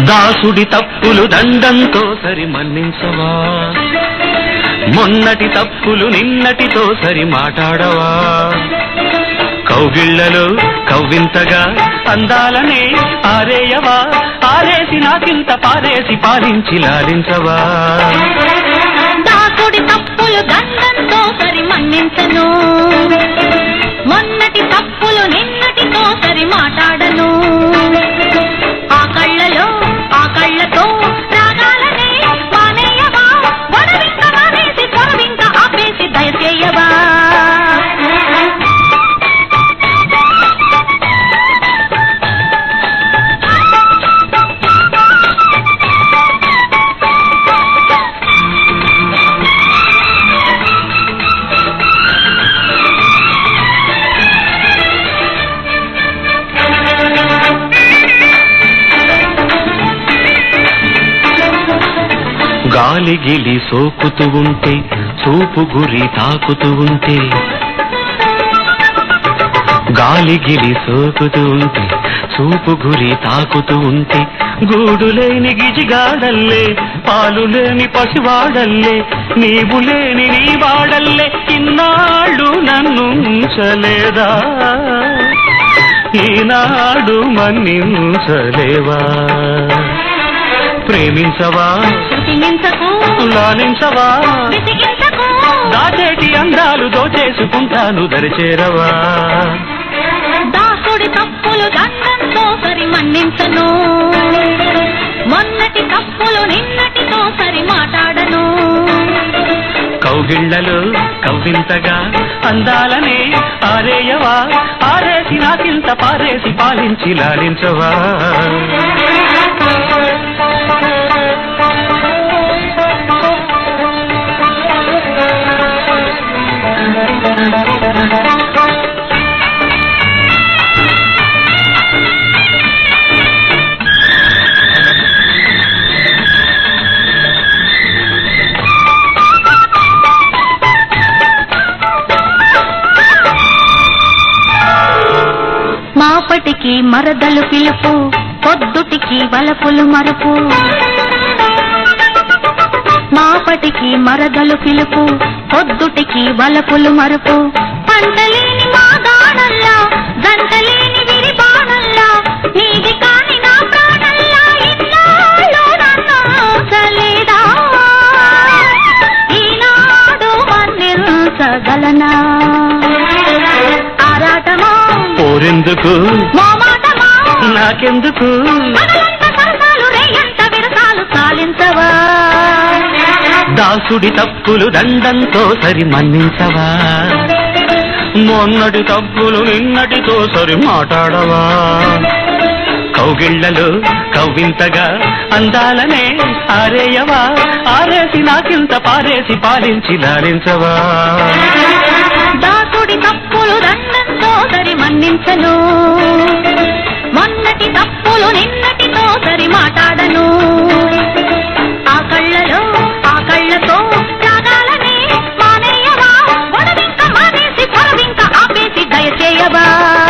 దాసుడి తప్పులు దండంతో సరి మన్నించవా మొన్నటి తప్పులు నిన్నటితో సరి మాట్లాడవా కౌగిళ్లలో కవ్వింతగా అందాలనే ఆరేయవా ఆరేసి నాకింత పారేసి పాలించి లాలించవా దాసుడి తప్పులు దండంతో సరి మన్నించను మొన్నటి తప్పులు నిన్నటితో సరి మాట్లాడను ఆ కళ్ళలో ఆ కళ్ళతో రాగాలనే మానేయవా గొడవింక మానేసి పొరవింక ఆపేసి దయచేయవా గాలి గిలి సోకుతూ ఉంటే చూపు గురి తాకుతూ ఉంటే గాలి గిలి సోకుతూ ఉంటే చూపు గురి తాకుతూ ఉంటే గూడు లేని గిజిగాడల్లే పాలు లేని పసివాడల్లే నీవు లేని నీ వాడల్లే ఇన్నాళ్ళు నన్ను ఉంచలేదా ఈనాడు మన్నించలేవా ప్రేమించవా శృతించకు లాలించవా విసిగించకు దాచేటి అందాలు దోచేసుకుంటాను దరిచేరవా దాసుడి తప్పులు దండంతో సరి మన్నించను మొన్నటి తప్పులు నిన్నటితో సరి మాట్లాడను కౌగిళ్లలో కవ్వింతగా అందాలనే ఆరేయవా ఆరేసి నాకింత పారేసి పాలించి లాలించవా మాపటికి మరదలు పిలుపు పొద్దుటికి వలపులు మరుపు మాపటికి మరదలు పిలుపు పొద్దుటికి వలపులు మరుపు పంటలేని మా దానల్లా జంటలేని విరి బాణల్లా నీది కాని నా ప్రాణల్లా ఇన్నాళ్ళు నన్ను చలేదా ఈనాడు మన్నించగలనా ఆరాటమా పోరెందుకు మోమాటమా నాకెందుకు పగలంత సరసాలు రేయంత విరసాలు సాలించవా దాసుడి తప్పులు దండంతో సరి మన్నించవా మొన్నటి తప్పులు నిన్నటితో సరి మాట్లాడవా కౌగిళ్లలో కవ్వింతగా అందాలనే ఆరేయవా ఆరేసి నాకింత పారేసి పాలించి లాలించవా దాసుడి తప్పులు దండంతో సరి మన్నించను మొన్నటి తప్పులు నిన్నటితో సరి మాట్లాడను ఆ కళ్ళలో ఆ కళ్ళతో రాగాలనే మానేయవా గొడవింక మానేసి పొరవింక ఆపేసి దయచేయవా